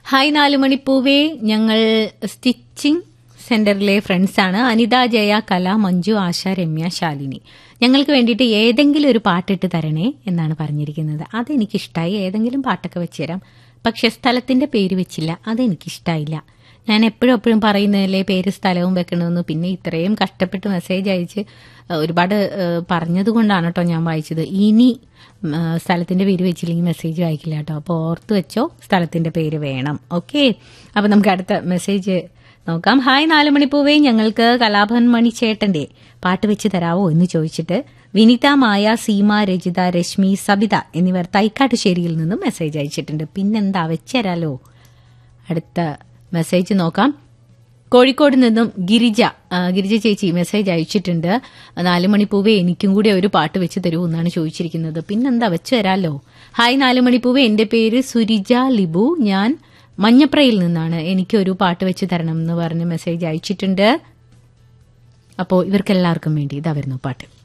hi നാലുമണിപ്പൂവേ ഞങ്ങൾ stitching സെന്ററിലെ ഫ്രണ്ട്സാണ് അനിത ജയ കല മഞ്ജു ആശ രമ്യ ശാലിനി ഞങ്ങൾക്ക് വേണ്ടിയിട്ട് ഏതെങ്കിലും ഒരു പാട്ടിട്ട് തരണേ എന്നാണ് പറഞ്ഞിരിക്കുന്നത് അതെനിക്കിഷ്ടമായി ഏതെങ്കിലും പാട്ടൊക്കെ വെച്ച് തരാം പക്ഷെ സ്ഥലത്തിന്റെ പേര് വെച്ചില്ല അതെനിക്കിഷ്ടായില്ല ഞാൻ എപ്പോഴും എപ്പോഴും പറയുന്നതല്ലേ പേര് സ്ഥലവും വെക്കണമെന്ന് പിന്നെ ഇത്രയും കഷ്ടപ്പെട്ട് മെസ്സേജ് അയച്ച് ഒരുപാട് പറഞ്ഞതുകൊണ്ടാണ് കേട്ടോ ഞാൻ വായിച്ചത് ഇനി ഉം, ആ, സ്ഥലത്തിന്റെ പേര് വെച്ചില്ലെങ്കിൽ മെസ്സേജ് വായിക്കില്ല കേട്ടോ അപ്പോൾ ഓർത്ത് വെച്ചോ സ്ഥലത്തിന്റെ പേര് വേണം ഓക്കെ അപ്പൊ നമുക്ക് അടുത്ത മെസ്സേജ് നോക്കാം ഹായ് നാലുമണിപ്പൂവേ ഞങ്ങൾക്ക് കലാഭവൻ മണി ചേട്ടന്റെ പാട്ട് വെച്ച് തരാവോ എന്ന് ചോദിച്ചിട്ട് വിനിത മായ സീമ രജിത രശ്മി സബിത എന്നിവർ തൈക്കാട്ടുശ്ശേരിയിൽ നിന്നും മെസ്സേജ് അയച്ചിട്ടുണ്ട് പിന്നെന്താ വെച്ചരാലോ അടുത്ത മെസ്സേജ് നോക്കാം കോഴിക്കോട് നിന്നും ഗിരിജ ആ, ഗിരിജ ചേച്ചി മെസ്സേജ് അയച്ചിട്ടുണ്ട് നാല് മണിപ്പൂവേ എനിക്കും കൂടി ഒരു പാട്ട് വെച്ച് തരൂ എന്നാണ് ചോദിച്ചിരിക്കുന്നത് പിന്നെന്താ വെച്ച് തരാലോ ഹായ് നാല് മണിപ്പൂവേ എന്റെ പേര് സുരിജ ലിബു ഞാൻ മഞ്ഞപ്രയിൽ നിന്നാണ് എനിക്ക് ഒരു പാട്ട് വെച്ച് തരണം എന്ന് പറഞ്ഞ് മെസ്സേജ് അയച്ചിട്ടുണ്ട് അപ്പോൾ ഇവർക്കെല്ലാവർക്കും വേണ്ടി ഇതാ വരുന്നു പാട്ട്